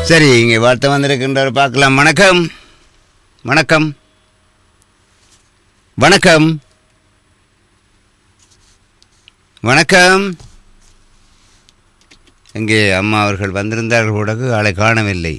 சரி இங்கே வார்த்தை வந்திருக்கின்றார் பார்க்கலாம் வணக்கம் வணக்கம் வணக்கம் வணக்கம் இங்கே அம்மா அவர்கள் வந்திருந்தார்கள் கூட ஆளை காணவில்லை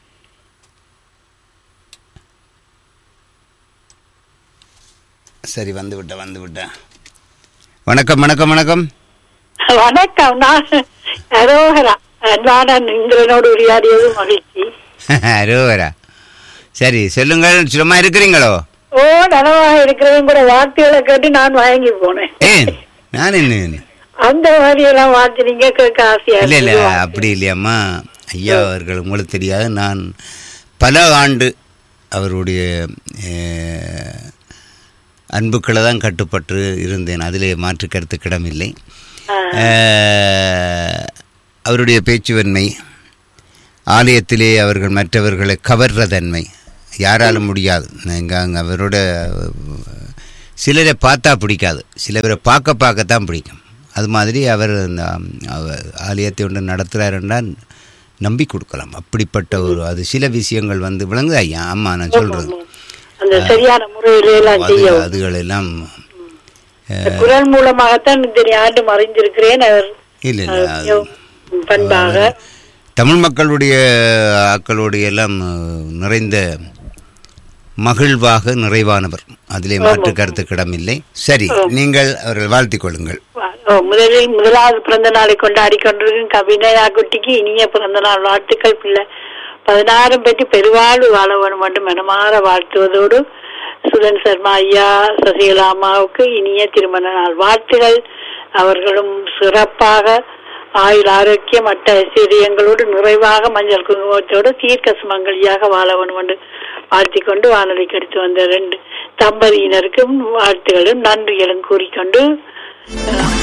சரி வந்து விட்டேன் வந்து விட்டேன் வணக்கம் வணக்கம் வணக்கம் வணக்கம் நான் அரோகரா அன்பான இந்திரனோடு உரையாடியது மகிழ்ச்சி அரோவரா சரி சொல்லுங்கள் சும்மா இருக்கிறீங்களோ ஓ நலமாக இருக்கிறதும் கூட வார்த்தைகளை கேட்டு நான் வாங்கி போனேன் ஏன் நான் என்ன அந்த மாதிரி எல்லாம் வார்த்தை நீங்க கேட்க ஆசையா இல்லை இல்லை இருக்குது. அப்படி இல்லையம்மா ஐயா அவர்கள் உங்களுக்கு தெரியாது நான் பல ஆண்டு அவருடைய அஹ், அன்புக்களை தான் கட்டுப்பட்டு இருந்தேன் அதிலே மாற்று கருத்துக்கிடமில்லை ஆ, அஹ், அவருடைய பேச்சுவன்மை ஆலயத்திலே அவர்கள் மற்றவர்களை கவர்ற தன்மை யாராலும் முடியாது நாங்கள் அங்கே அவரோட அஹ், சிலரை பார்த்தா பிடிக்காது சிலரை பார்க்க பார்க்கத்தான் பிடிக்கும் அது மாதிரி அவர் அந்த அவர் ஆலயத்தை ஒன்று நடத்துகிறார் என்றால் நம்பி கொடுக்கலாம் அப்படிப்பட்ட ஒரு அது சில விஷயங்கள் வந்து விளங்குது ஐயா ஆமாம் நான் சொல்கிறது அந்த சரியான முறையில எல்லாம் அது செய்ய அதுகளெல்லாம் இந்த குரல் மூலமாகத்தான் இந்த ஆண்டு மறைந்திருக்கிறேன் அவர் இல்லை அவர் இல்லை மிகவும் பண்பாக தமிழ் மக்களுடைய ஆக்களுடைய எல்லாம் அஹ், நிறைந்த மகிழ்வாக நிறைவானவர் அதிலே மாற்று கருத்துக்கிடமில்லை சரி நீங்கள் அவர்கள் வாழ்த்திக் கொள்ளுங்கள் ஓ, முதலில் முதலாவது பிறந்த நாளை கொண்டாடி கொண்டிருக்கும் கவினயா குட்டிக்கு இனிய பிறந்த நாள் வாழ்த்துக்கள் பிள்ளை பதினாறும் பற்றி பெருவாழ்வு வாழ வேண்டும் என்று மனமாற வாழ்த்துவதோடு சுதன் சர்மா ஐயா சசிகலா அம்மாவுக்கு இனிய திருமண நாள் வாழ்த்துகள் அவர்களும் சிறப்பாக ஆயுள் ஆரோக்கியம் மற்ற ஐஸ்வர்யங்களோடு நிறைவாக மஞ்சள் குங்குமத்தோடு தீர்க்க சுமங்கலியாக வாழ வேண்டும் என்று வாழ்த்திக் கொண்டு வானொலிக்கு எடுத்து வந்த ரெண்டு தம்பதியினருக்கும் வாழ்த்துகளும் நன்றிகளும் கூறிக்கொண்டு அஹ்,